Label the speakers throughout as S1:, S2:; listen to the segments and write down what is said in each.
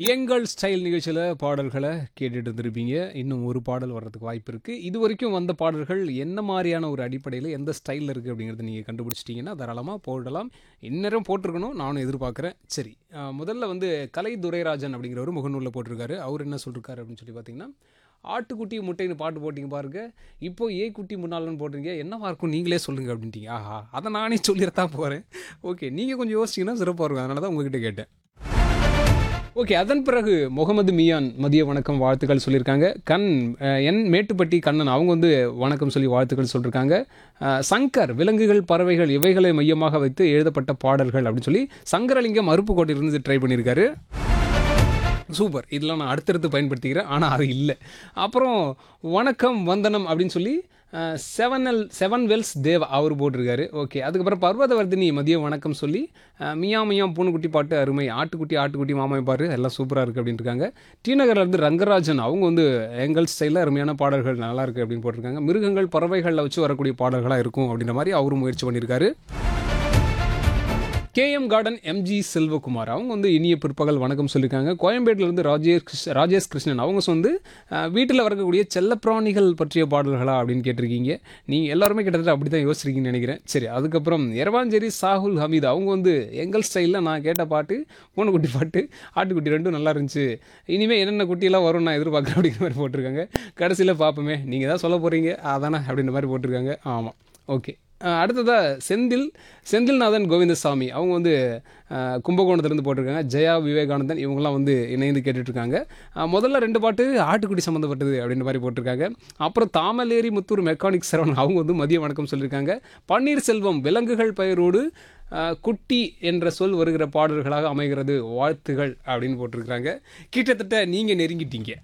S1: எங்கள் ஸ்டைல் நிகழ்ச்சியில் பாடல்களை கேட்டுட்டு இருந்திருப்பீங்க இன்னும் ஒரு பாடல் வர்றதுக்கு வாய்ப்பு இருக்குது இது வரைக்கும் வந்த பாடல்கள் என்ன மாதிரியான ஒரு அடிப்படையில் எந்த ஸ்டைலில் இருக்குது அப்படிங்கிறத நீங்கள் கண்டுபிடிச்சிட்டிங்கன்னா தாராளமாக போடலாம் இந்நேரம் போட்டிருக்கணும் நானும் எதிர்பார்க்குறேன் சரி அஹ், முதல்ல வந்து கலை துரைராஜன் அப்படிங்கிற ஒரு முகநூலில் போட்டிருக்காரு அவர் என்ன சொல்லிருக்காரு அப்படின்னு சொல்லி பார்த்தீங்கன்னா ஆட்டுக்குட்டி முட்டைன்னு பாட்டு போட்டிங்க பாருங்க இப்போ ஏ குட்டி முன்னாள்னு போடுறீங்க என்னவா இருக்கும் நீங்களே சொல்லுங்க அப்படின்ட்டீங்க ஆஹா அதை நானே சொல்லிடத்தான் போகிறேன் ஓகே நீங்கள் கொஞ்சம் யோசிச்சிங்கன்னா சிறப்பாக இருக்கும் அதனால தான் உங்ககிட்ட கேட்டேன் ஓகே அதன் பிறகு முகமது மியான் மதிய வணக்கம் வாழ்த்துக்கள் சொல்லியிருக்காங்க கண் அஹ், என் மேட்டுப்பட்டி கண்ணன் அவங்க வந்து வணக்கம் சொல்லி வாழ்த்துக்கள் சொல்லியிருக்காங்க அஹ், சங்கர் விலங்குகள் பறவைகள் இவைகளை மையமாக வைத்து எழுதப்பட்ட பாடல்கள் அப்படின்னு சொல்லி சங்கரலிங்கம் அருப்புக்கோட்டையிலிருந்து ட்ரை பண்ணியிருக்காரு சூப்பர் இதெல்லாம் நான் அடுத்தடுத்து பயன்படுத்திக்கிறேன் ஆனால் அது இல்லை அப்புறம் வணக்கம் வந்தனம் அப்படின்னு சொல்லி seven L seven wells Dev அவர் போட்டிருக்காரு ஓகே அதுக்கப்புறம் பர்வதவர்தினி மதியம் வணக்கம் சொல்லி அஹ், மியா மியா பூனைக்குட்டி பாட்டு அருமை ஆட்டுக்குட்டி ஆட்டுக்குட்டி மாமாய் பாரு எல்லாம் சூப்பராக இருக்குது அப்படின்னு இருக்காங்க டி நகர்ல இருந்து ரங்கராஜன் அவங்க வந்து எங்கள் ஸ்டைலில் அருமையான பாடல்கள் நல்லா இருக்குது அப்படின்னு போட்டிருக்காங்க மிருகங்கள் பறவைகளில் வச்சு வரக்கூடிய பாடல்களாக இருக்கும் அப்படின்ற மாதிரி அவரும் முயற்சி பண்ணியிருக்காரு கேஎம் கார்டன் எம்ஜி செல்வகுமார் அவங்க வந்து இனிய பிற்பகல் வணக்கம் சொல்லியிருக்காங்க கோயம்பேட்டிலேருந்து ராஜேஷ் கிருஷ் ராஜேஷ் கிருஷ்ணன் அவங்க வந்து வீட்டில் வரக்கூடிய செல்லப்பிராணிகள் பற்றிய பாடல்களா அப்படின்னு கேட்டிருக்கீங்க நீங்கள் எல்லாருமே கிட்டத்தட்ட அப்படி தான் யோசிச்சிருக்கீங்கன்னு நினைக்கிறேன் சரி அதுக்கப்புறம் எரவாஞ்சேரி சாகுல் ஹமீத் அவங்க வந்து எங்கள் ஸ்டைலில் நான் கேட்ட பாட்டு பூனைக்குட்டி பாட்டு ஆட்டுக்குட்டி ரெண்டும் நல்லா இருந்துச்சு இனிமேல் என்னென்ன குட்டியெல்லாம் வரும் நான் எதிர்பார்க்குறேன் அப்படிங்கிற மாதிரி போட்டிருக்காங்க கடைசியில் பார்ப்போமே நீங்கள் தான் சொல்ல போகிறீங்க அதானே அப்படின்ற மாதிரி போட்டிருக்காங்க ஆமாம் ஓகே அஹ் அடுத்ததாக செந்தில் செந்தில்நாதன் கோவிந்தசாமி அவங்க வந்து அஹ், கும்பகோணத்துலேருந்து போட்டிருக்காங்க ஜெயா விவேகானந்தன் இவங்கெல்லாம் வந்து இணைந்து கேட்டுட்ருக்காங்க முதல்ல ரெண்டு பாட்டு ஆட்டுக்குடி சம்மந்தப்பட்டது அப்படின்ற மாதிரி போட்டிருக்காங்க அப்புறம் தாமலேரி முத்தூர் மெக்கானிக் சரவணன் அவங்க வந்து மதிய வணக்கம் சொல்லியிருக்காங்க பன்னீர்செல்வம் விலங்குகள் பெயரோடு அஹ், குட்டி என்ற சொல் வருகிற பாடல்களாக அமைகிறது வாழ்த்துகள் அப்படின்னு போட்டிருக்காங்க கிட்டத்தட்ட நீங்கள் நெருங்கிட்டீங்க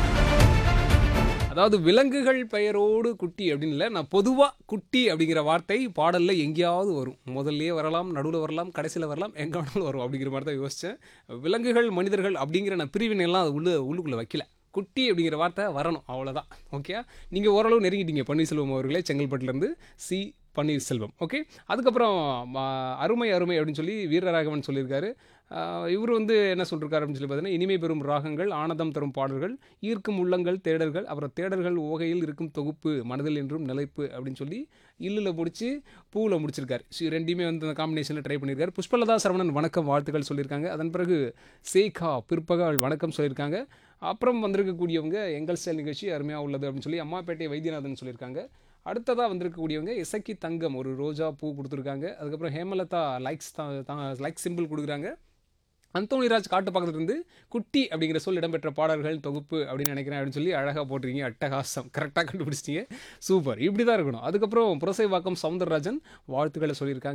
S1: அதாவது விலங்குகள் பெயரோடு குட்டி அப்படின்னு இல்லை நான் பொதுவாக குட்டி அப்படிங்கிற வார்த்தை பாடலில் எங்கேயாவது வரும் முதல்லயே வரலாம் நடுவில் வரலாம் கடைசியில் வரலாம் எங்கே வேணாலும் வரும் அப்படிங்கிற மாதிரி தான் யோசித்தேன் விலங்குகள் மனிதர்கள் அப்படிங்கிற நான் பிரிவினையெல்லாம் அது உள்ள உள்ளுக்குள்ளே வைக்கல குட்டி அப்படிங்கிற வார்த்தை வரணும் அவ்வளோதான் ஓகே நீங்கள் ஓரளவு நெருங்கிட்டீங்க பன்னீர்செல்வம் அவர்களே செங்கல்பட்டுலேருந்து சி பன்னீர்செல்வம் ஓகே அதுக்கப்புறம் ஆ, அருமை அருமை அப்படின்னு சொல்லி வீரராகவன் சொல்லியிருக்காரு இவர் வந்து என்ன சொல்லியிருக்காரு அப்படின்னு சொல்லி பார்த்தீங்கன்னா இனிமை பெறும் ராகங்கள் ஆனந்தம் தரும் பாடல்கள் ஈர்க்கும் உள்ளங்கள் தேடல்கள் அப்புறம் தேடல்கள் ஓகையில் இருக்கும் தொகுப்பு மனதில் என்றும் நிலைப்பு அப்படின்னு சொல்லி இல்லில் முடிச்சு பூவில் முடிச்சிருக்காரு ஸோ ரெண்டையுமே வந்து அந்த காம்பினேஷனில் ட்ரை பண்ணியிருக்காரு புஷ்பலதா சரவணன் வணக்கம் வாழ்த்துக்கள் சொல்லியிருக்காங்க அதன் பிறகு சேகா பிற்பகல் வணக்கம் சொல்லியிருக்காங்க அப்புறம் வந்திருக்கக்கூடியவங்க எங்கள் ஸ்டைல் நிகழ்ச்சி அருமையாக உள்ளது அப்படின்னு சொல்லி அம்மாப்பேட்டை வைத்தியநாதன் சொல்லியிருக்காங்க அடுத்ததாக வந்திருக்கக்கூடியவங்க இசக்கி தங்கம் ஒரு ரோஜா பூ கொடுத்துருக்காங்க அதுக்கப்புறம் ஹேமலதா லைக்ஸ் தான் லைக் சிம்பிள் கொடுக்குறாங்க அந்தோணிராஜ் காட்டு பக்கத்துல இருந்து குட்டி அப்படிங்கிற சொல் இடம்பெற்ற பாடல்கள் தொகுப்பு அப்படின்னு நினைக்கிறேன் அப்படின்னு சொல்லி அழகாக போட்டிருக்கீங்க அட்டகாசம் கரெக்டாக கண்டுபிடிச்சிட்டீங்க சூப்பர் இப்படி தான் இருக்கணும் அதுக்கப்புறம் புரசைவாக்கம் சவுந்தரராஜன் வாழ்த்துக்களை சொல்லியிருக்காங்க